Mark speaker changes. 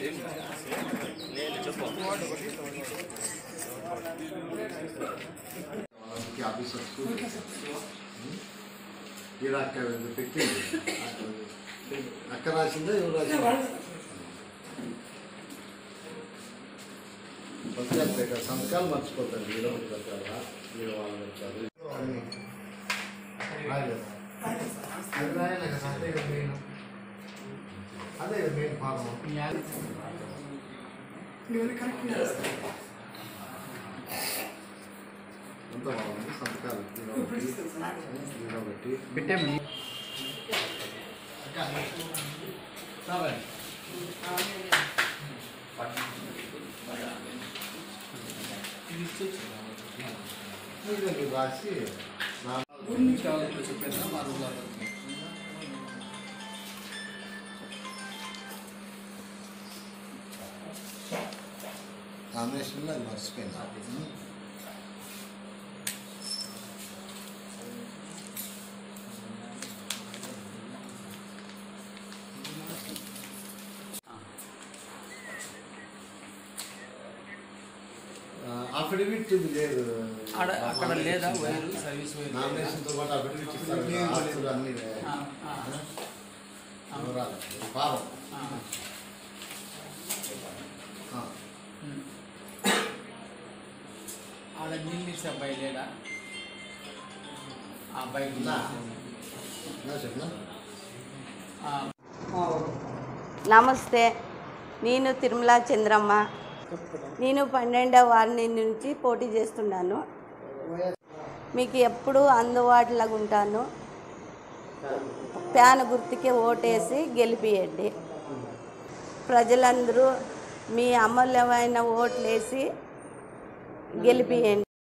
Speaker 1: వాళ్ళకి ఆఫీసర్స్కు ఈడ అక్క పెట్టింది అక్క రాసిందా ఎవరు రాసిందా వచ్చారు ఇక్కడ సంతకాలు మర్చిపోతారు వీళ్ళు ఒకటి పెట్టారా వీళ్ళు వాళ్ళు పెట్టారు రాయలేదా? అది రాయాలి కదా అదే కదా మెయిన్ అదే కదా మెయిన్ ఫార్మ్ అంత బాగుంది సంతకాలు వీళ్ళు ఒకటి వీళ్ళు ఒకటి
Speaker 2: పెట్టాము
Speaker 1: వీళ్ళు రాసి నా
Speaker 2: చెప్పాను మా రూమ్
Speaker 1: కాంబినేషన్లో అది మర్చిపోయింది అఫిడవిట్ లేదు
Speaker 2: ఆడ అక్కడ లేదా వైరు సర్వీస్ వైరు లేదా?
Speaker 1: నామినేషన్తో పాటు అఫిడవిట్ ఇస్తారు ఆస్తులు అన్ని
Speaker 2: ఆ, ఆ,
Speaker 1: వివరాలు ఫారం
Speaker 2: ఆ.
Speaker 1: ఆ.
Speaker 2: ఉమ్. ఆడ నీళ్ళు అబ్బాయి లేడా ఆ అబ్బాయి
Speaker 1: ఉందా? ఉందా చెప్పనా
Speaker 3: నమస్తే నేను తిరుమల చంద్రమ్మ నేను పన్నెండవ వార్డు నుంచి పోటీ చేస్తున్నాను మీకు ఎప్పుడు అందుబాటులో ఉంటాను ప్యాన్ గుర్తుకే ఓటేసి గెలిపియండి ప్రజలందరూ మీ అమూల్యమైన ఓట్లేసి గెలిపియండి